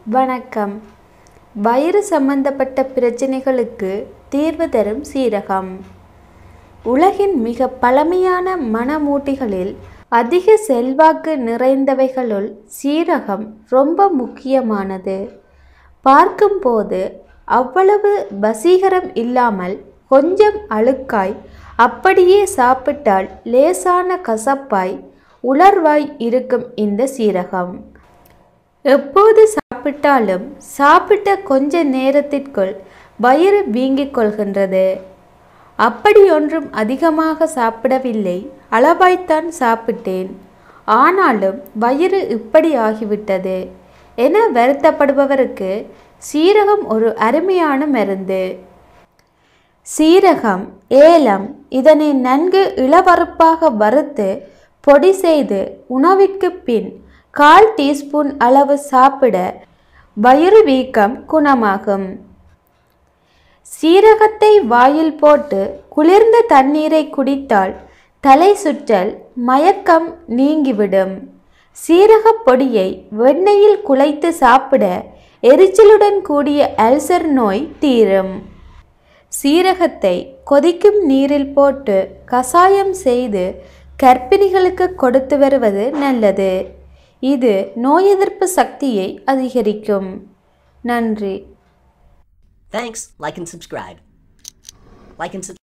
வணக்கம் வயிறு சம்பந்தப்பட்ட பிரச்சனைகளுக்கு தீர்வு தரும் சீரகம் உலகின் மிக பழமையான மணமூட்டிகளில் அதிக செல்வாக்கு நிறைந்தவைகளுள் சீரகம் ரொம்ப முக்கியமானது பார்க்கும்போது அவ்வளவு வசீகரம் இல்லாமல் கொஞ்சம் அழுக்காய் அப்படியே சாப்பிட்டால் லேசான கசப்பாய் உலர்வாய் இருக்கும் இந்த சீரகம் எப்போது சாப்பிட்டாலும் சாப்பிட்ட கொஞ்ச நேரத்திற்குள் வயிறு வீங்கிக் கொள்கின்றது அப்படியொன்றும் அதிகமாக சாப்பிடவில்லை அளவாய்த்தான் சாப்பிட்டேன் ஆனாலும் வயிறு இப்படி ஆகிவிட்டது என வருத்தப்படுபவருக்கு சீரகம் ஒரு அருமையான மருந்து சீரகம் ஏலம் இதனை நன்கு இளவறுப்பாக வறுத்து பொடி செய்து உணவிற்கு பின் கால் டீஸ்பூன் அளவு சாப்பிட வயிறு வீக்கம் குணமாகும் சீரகத்தை வாயில் போட்டு குளிர்ந்த தண்ணீரை குடித்தால் தலை சுற்றல் மயக்கம் நீங்கிவிடும் சீரகப் பொடியை வெண்ணெயில் குழைத்து சாப்பிட எரிச்சலுடன் கூடிய அல்சர் நோய் தீரும் சீரகத்தை கொதிக்கும் நீரில் போட்டு கசாயம் செய்து கர்ப்பிணிகளுக்கு கொடுத்து வருவது நல்லது இது நோய் எதிர்ப்பு சக்தியை அதிகரிக்கும் நன்றி Thanks. Like and subscribe. Like and subscribe.